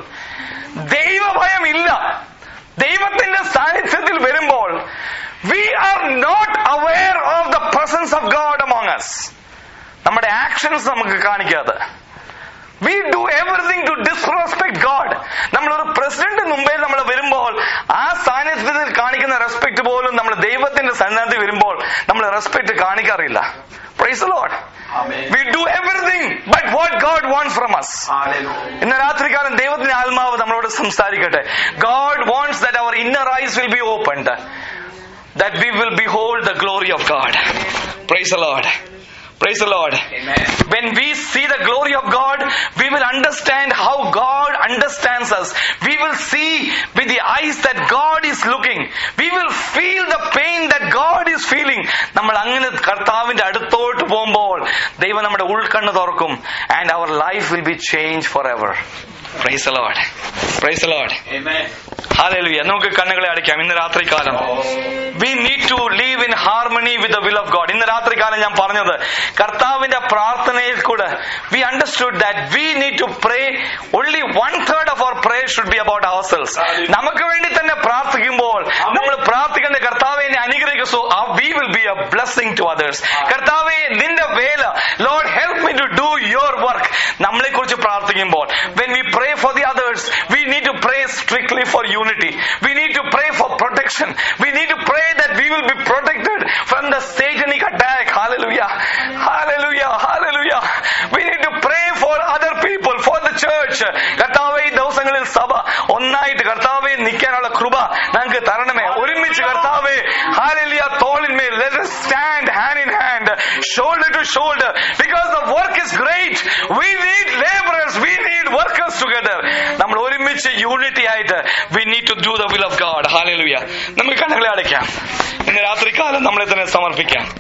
ദൈവഭയം ഇല്ല ദൈവത്തിന്റെ സാന്നിധ്യത്തിൽ വരുമ്പോൾ we are not aware of the presence of God among us നമ്മുടെ actions നമുക്ക് കാണിക്കാതെ we do everything to disrespect God നമ്മളൊരു president മുമ്പേ നമ്മൾ വരുമ്പോൾ ആ സാന്നിധ്യത്തിൽ കാണിക്കുന്ന റെസ്പെക്ട് പോലും നമ്മൾ ദൈവത്തിന്റെ സന്നിധാനത്തിൽ വരുമ്പോൾ നമ്മൾ റെസ്പെക്ട് കാണിക്കാറില്ല praise Lord Amen. We do everything but what God wants from us Hallelujah. ഇന്ന് രാത്രികാലം ദൈവത്തിന്റെ ആത്മാവ് നമ്മളോട് സംസാരിക്കട്ടെ God wants that our inner eyes will be opened that we will behold the glory of God praise the Lord praise the Lord Amen. when we see the glory of God, we will understand how God understands us. We will see with the eyes that God is looking. We will feel the pain that God is feeling. നമ്മൾ അങ്ങനെ കർത്താവിന്റെ അടുത്തോട്ട് പോകുമ്പോൾ ദൈവം നമ്മുടെ ഉൾക്കണ്ണ് തുറക്കും and our life will be change for ever praise Lord praise Lord Amen. Hallelujah നമുക്ക് കണ്ണുകളെ അടയ്ക്കാം ഇന്ന് രാത്രികാലം we need to live in harmony with the will of God ഇന്ന് രാത്രികാലം ഞാൻ പറഞ്ഞത് കർത്താവിന്റെ പ്രാർത്ഥനയിൽ കൂടെ we understood that we need to pray only one third of our pray should be about our selves നമുക്ക് വേണ്ടി തന്നെ പ്രാർത്ഥിക്കുമ്പോൾ നമ്മൾ പ്രാർത്ഥിക്കേണ്ട കർത്താവെ എന്നെ അനുഗ്രഹിക്കുക so V will be a blessing to others കർത്താവെ നിന്റെ വേല Lord help me to do your work നമ്മളെ കുറിച്ച് പ്രാർത്ഥിക്കുമ്പോൾ when we pray for the others we need to pray strictly for unity we need to pray for protection we need to pray that we will be protected from the satanic attack hallelujah hallelujah hallelujah we need to pray for other people for the church കർത്താവെ ഈ ദിവസങ്ങളിൽ സഭ ഒന്നായിട്ട് കർത്താവെ നിൽക്കാനുള്ള കൃപ ഞങ്ങൾക്ക് തരണമേ ഒരുമിച്ച് കർത്താവെ ഹാലലിയ തോളിന്മേൽ let us stand hand in hand shoulder to shoulder because the work is great we need laborers we need workers together നമ്മൾ ഒരുമിച്ച് യൂണിറ്റി ആയിട്ട് we need to do the will of God hallelujah നമുക്ക് കണ്ണുകളെ അടയ്ക്കാം ഇന്ന് രാത്രികാലം നമ്മളെ തന്നെ സമർപ്പിക്കാം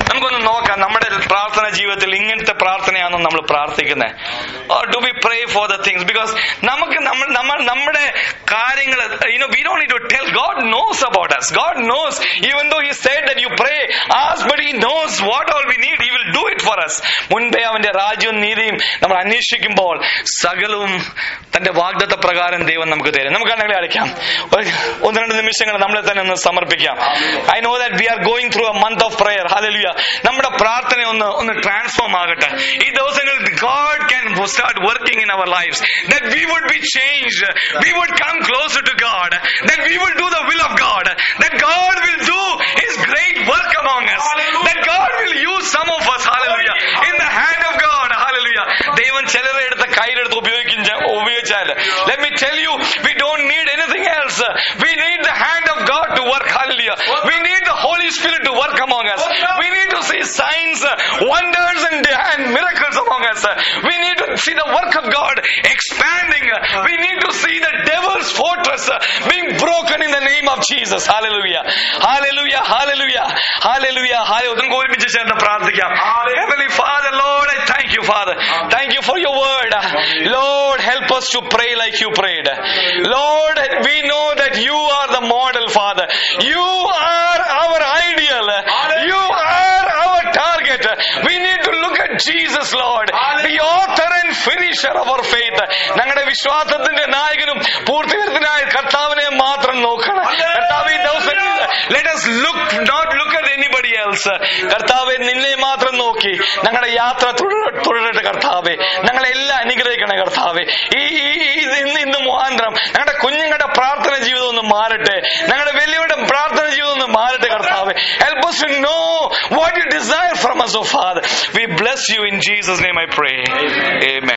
നമുക്കൊന്ന് നോക്കാം നമ്മുടെ പ്രാർത്ഥന ജീവിതത്തിൽ ഇങ്ങനത്തെ പ്രാർത്ഥനയാണോ നമ്മൾ പ്രാർത്ഥിക്കുന്നത് do be pray for the things because നമുക്ക് നമ്മൾ നമ്മൾ നമ്മുടെ കാര്യങ്ങൾ you know we don't need to tell God knows about us God knows even though he said that you pray ask but he knows what all we need he will do it for us മുൻപേ അവന്റെ രാജ്യവും നീതിയും നമ്മൾ അന്വേഷിക്കുമ്പോൾ സകലവും തന്റെ വാഗ്ദത്ത പ്രകാരം ദൈവം നമുക്ക് തരും നമുക്ക് കണ്ണുകളെ അടയ്ക്കാം ഒരു ഒന്ന് രണ്ട് നിമിഷങ്ങൾ നമ്മളെ തന്നെ ഒന്ന് സമർപ്പിക്കാം I know that we are going through a month of prayer hallelujah നമ്മുടെ പ്രാർത്ഥന ഒന്ന് ഒന്ന് ട്രാൻസ്ഫോം ആകട്ടെ ഈ ദിവസങ്ങളിൽ God can start working in our lives that we would be change we would come closer to God that we will do the will of God that God will do his great work among us that God will use some of us hallelujah in the hand of God hallelujah ദൈവം ചിലരെ എടുത്ത കയ്യിലെടുത്ത് ഉപയോഗിക്കും ഉപയോഗിച്ചാൽ let me tell you we don't need anything else we need the hand of God to work hallelujah we need the Holy Spirit to work among us we need to see signs wonders and, and miracles among us we need to see the work of God expanding we need to see the devil's fortress being broken in the name of Jesus hallelujah hallelujah hallelujah hallelujah hallelujah നമുക്ക് ഒരുമിച്ച് ചേർന്ന് പ്രാർത്ഥിക്കാം Heavenly Father Lord I thank you Father thank you for your word Lord help us to pray like you prayed Lord we know that you are the model Father you are our ideal you are our target we need to look at Jesus Lord the author and finisher of our faith ഞങ്ങളുടെ വിശ്വാസത്തിന്റെ നായകനും പൂർത്തികരത്തിനായ കർത്താവിനെ മാത്രം നോക്കണം കർത്താവ് ഈ ദിവസങ്ങളിൽ let us look not look at anybody else കർത്താവെ നിന്നെ മാത്രം നോക്കി ഞങ്ങളുടെ യാത്ര തുടര- തുടരട്ടെ കർത്താവെ ഞങ്ങളെ എല്ലാം അനുഗ്രഹിക്കണേ കർത്താവെ ഈ ഈ- ഈ- ഇന്ന് ഇന്ന് മുഖാന്തരം ഞങ്ങളുടെ കുഞ്ഞുങ്ങളുടെ പ്രാർത്ഥന ജീവിതം ഒന്ന് മാറട്ടെ ഞങ്ങളുടെ വലിയവരുടെ പ്രാർത്ഥന ജീവിതം ഒന്ന് മാറട്ടെ കർത്താവെ help us to know what you desire from us oh father we bless you in jesus name i pray amen